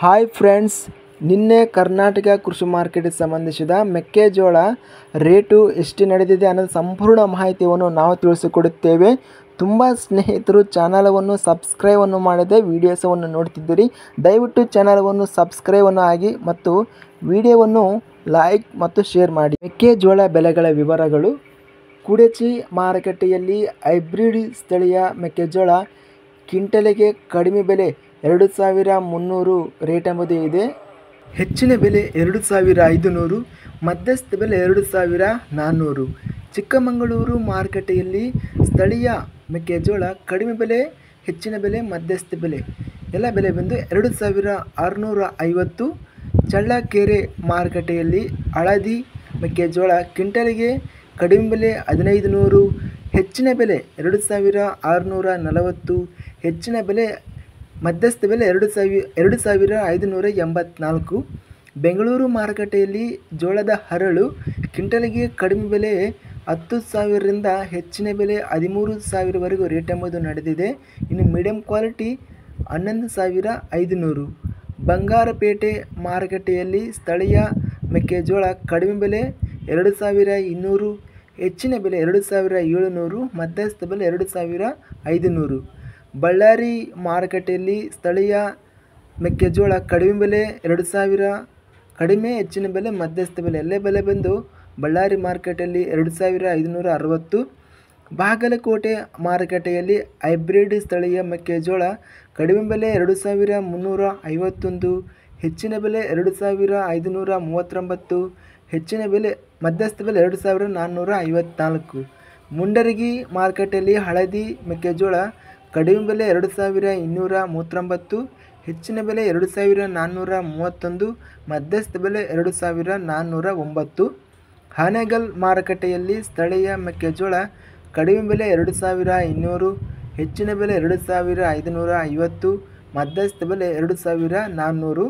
hi friends ನಿನ್ನೆ ಕರ್ನಾಟಕ ಕೃಷಿ ಮಾರ್ಕೆಟಿಗೆ ಸಂಬಂಧಿಸಿದ ಮೆಕ್ಕೆಜೋಳ ರೇಟು ಎಷ್ಟು ನಡೆದಿದೆ ಅನ್ನೋದು ಸಂಪೂರ್ಣ ಮಾಹಿತಿಯನ್ನು ನಾವು ತಿಳಿಸಿಕೊಡುತ್ತೇವೆ ತುಂಬ ಸ್ನೇಹಿತರು ಚಾನಲವನ್ನು ಸಬ್ಸ್ಕ್ರೈಬನ್ನು ಮಾಡದೆ ವೀಡಿಯೋಸವನ್ನು ನೋಡ್ತಿದ್ದೀರಿ ದಯವಿಟ್ಟು ಚಾನಲವನ್ನು ಸಬ್ಸ್ಕ್ರೈಬನ್ನು ಆಗಿ ಮತ್ತು ವಿಡಿಯೋವನ್ನು ಲೈಕ್ ಮತ್ತು ಶೇರ್ ಮಾಡಿ ಮೆಕ್ಕೆಜೋಳ ಬೆಲೆಗಳ ವಿವರಗಳು ಕುಡಚಿ ಮಾರುಕಟ್ಟೆಯಲ್ಲಿ ಹೈಬ್ರಿಡ್ ಸ್ಥಳೀಯ ಮೆಕ್ಕೆಜೋಳ ಕ್ವಿಂಟಲಿಗೆ ಕಡಿಮೆ ಬೆಲೆ ಎರಡು ಸಾವಿರ ಮುನ್ನೂರು ರೇಟ್ ಎಂಬುದು ಇದೆ ಹೆಚ್ಚಿನ ಬೆಲೆ ಎರಡು ಸಾವಿರ ಐದುನೂರು ಮಧ್ಯಸ್ಥ ಬೆಲೆ ಎರಡು ಸಾವಿರ ನಾನ್ನೂರು ಚಿಕ್ಕಮಗಳೂರು ಮಾರುಕಟ್ಟೆಯಲ್ಲಿ ಸ್ಥಳೀಯ ಮೆಕ್ಕೆಜೋಳ ಕಡಿಮೆ ಬೆಲೆ ಹೆಚ್ಚಿನ ಬೆಲೆ ಮಧ್ಯಸ್ಥ ಬೆಲೆ ಎಲ್ಲ ಬೆಲೆ ಬಂದು ಎರಡು ಸಾವಿರ ಆರುನೂರ ಐವತ್ತು ಚಳ್ಳಕೆರೆ ಮಾರುಕಟ್ಟೆಯಲ್ಲಿ ಹಳದಿ ಮೆಕ್ಕೆಜೋಳ ಕ್ವಿಂಟಲಿಗೆ ಕಡಿಮೆ ಬೆಲೆ ಹದಿನೈದು ನೂರು ಹೆಚ್ಚಿನ ಬೆಲೆ ಎರಡು ಸಾವಿರ ಆರುನೂರ ನಲವತ್ತು ಹೆಚ್ಚಿನ ಬೆಲೆ ಮಧ್ಯಸ್ಥ ಬೆಲೆ ಎರಡು ಸಾವಿರ ಎರಡು ಸಾವಿರ ಐದುನೂರ ಎಂಬತ್ನಾಲ್ಕು ಬೆಂಗಳೂರು ಮಾರುಕಟ್ಟೆಯಲ್ಲಿ ಜೋಳದ ಹರಳು ಕ್ವಿಂಟಲಿಗೆ ಕಡಿಮೆ ಬೆಲೆ ಹತ್ತು ಸಾವಿರದಿಂದ ಹೆಚ್ಚಿನ ಬೆಲೆ ಹದಿಮೂರು ಸಾವಿರವರೆಗೂ ರೇಟ್ ಎಂಬುದು ನಡೆದಿದೆ ಇನ್ನು ಮೀಡಿಯಂ ಕ್ವಾಲಿಟಿ ಹನ್ನೊಂದು ಸಾವಿರ ಐದುನೂರು ಬಂಗಾರಪೇಟೆ ಮಾರುಕಟ್ಟೆಯಲ್ಲಿ ಸ್ಥಳೀಯ ಮೆಕ್ಕೆಜೋಳ ಕಡಿಮೆ ಬೆಲೆ ಎರಡು ಸಾವಿರ ಇನ್ನೂರು ಹೆಚ್ಚಿನ ಬೆಲೆ ಎರಡು ಸಾವಿರ ಏಳುನೂರು ಮಧ್ಯಸ್ಥ ಬೆಲೆ ಎರಡು ಸಾವಿರ ಐದುನೂರು ಬಳ್ಳಾರಿ ಮಾರುಕಟ್ಟೆಯಲ್ಲಿ ಸ್ಥಳೀಯ ಮೆಕ್ಕೆಜೋಳ ಕಡಿಮೆ ಬೆಲೆ ಎರಡು ಸಾವಿರ ಕಡಿಮೆ ಹೆಚ್ಚಿನ ಬೆಲೆ ಮಧ್ಯಸ್ಥ ಬೆಲೆ ಎಲ್ಲೇ ಬೆಲೆ ಬಂದು ಬಳ್ಳಾರಿ ಮಾರ್ಕೆಟಲ್ಲಿ ಎರಡು ಸಾವಿರ ಐದುನೂರ ಅರವತ್ತು ಬಾಗಲಕೋಟೆ ಮಾರುಕಟ್ಟೆಯಲ್ಲಿ ಹೈಬ್ರಿಡ್ ಸ್ಥಳೀಯ ಮೆಕ್ಕೆಜೋಳ ಕಡಿಮೆ ಬೆಲೆ ಎರಡು ಸಾವಿರ ಮುನ್ನೂರ ಐವತ್ತೊಂದು ಹೆಚ್ಚಿನ ಬೆಲೆ ಎರಡು ಸಾವಿರ ಐದುನೂರ ಮೂವತ್ತೊಂಬತ್ತು ಹೆಚ್ಚಿನ ಬೆಲೆ ಮಧ್ಯಸ್ಥ ಬೆಲೆ ಎರಡು ಸಾವಿರ ನಾನ್ನೂರ ಐವತ್ನಾಲ್ಕು ಮುಂಡರಗಿ ಮಾರುಕಟ್ಟೆಯಲ್ಲಿ ಹಳದಿ ಮೆಕ್ಕೆಜೋಳ ಕಡಿಮೆ ಬೆಲೆ ಎರಡು ಸಾವಿರ ಇನ್ನೂರ ಮೂವತ್ತೊಂಬತ್ತು ಹೆಚ್ಚಿನ ಬೆಲೆ ಎರಡು ಸಾವಿರ ನಾನ್ನೂರ ಮೂವತ್ತೊಂದು ಮಧ್ಯಸ್ಥ ಬೆಲೆ ಎರಡು ಸಾವಿರ ನಾನ್ನೂರ ಒಂಬತ್ತು ಹಾನೆಗಲ್ ಮಾರುಕಟ್ಟೆಯಲ್ಲಿ ಸ್ಥಳೀಯ ಮೆಕ್ಕೆಜೋಳ ಕಡಿಮೆ ಬೆಲೆ ಎರಡು ಸಾವಿರ ಇನ್ನೂರು ಹೆಚ್ಚಿನ ಬೆಲೆ ಎರಡು ಸಾವಿರ ಐದುನೂರ ಐವತ್ತು ಮಧ್ಯಸ್ಥ ಬೆಲೆ ಎರಡು ಸಾವಿರ ನಾನ್ನೂರು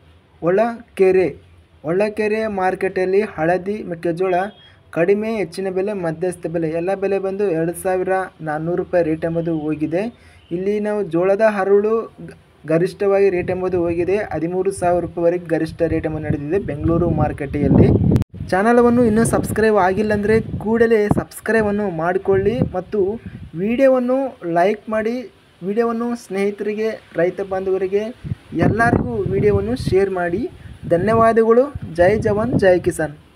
ಒಳಕೆರೆ ಒಳಕೆರೆ ಮಾರುಕಟ್ಟೆಯಲ್ಲಿ ಹಳದಿ ಮೆಕ್ಕೆಜೋಳ ಕಡಿಮೆ ಹೆಚ್ಚಿನ ಬೆಲೆ ಮಧ್ಯಸ್ಥ ಬೆಲೆ ಎಲ್ಲ ಬೆಲೆ ಬಂದು ಎರಡು ಸಾವಿರ ನಾನ್ನೂರು ರೂಪಾಯಿ ರೇಟ್ ಎಂಬುದು ಹೋಗಿದೆ ಇಲ್ಲಿ ನಾವು ಜೋಳದ ಹರಳು ಗ- ಗರಿಷ್ಠವಾಗಿ ರೇಟ್ ಎಂಬುದು ಹೋಗಿದೆ ಹದಿಮೂರು ಸಾವಿರ ರೂಪಾಯಿವರೆಗೆ ಗರಿಷ್ಠ ರೇಟ್ ಎಂಬುದು ನಡೆದಿದೆ ಬೆಂಗಳೂರು ಮಾರುಕಟ್ಟೆಯಲ್ಲಿ ಚಾನಲವನ್ನು ಇನ್ನೂ ಸಬ್ಸ್ಕ್ರೈಬ್ ಆಗಿಲ್ಲ ಅಂದರೆ ಕೂಡಲೇ ಸಬ್ಸ್ಕ್ರೈಬನ್ನು ಮಾಡಿಕೊಳ್ಳಿ ಮತ್ತು ವಿಡಿಯೋವನ್ನು ಲೈಕ್ ಮಾಡಿ ವಿಡಿಯೋವನ್ನು ಸ್ನೇಹಿತರಿಗೆ ರೈತ ಬಾಂಧವರಿಗೆ ಎಲ್ಲರಿಗೂ ವಿಡಿಯೋವನ್ನು ಶೇರ್ ಮಾಡಿ ಧನ್ಯವಾದಗಳು ಜೈ ಜವಾನ್ ಜೈ ಕಿಸಾನ್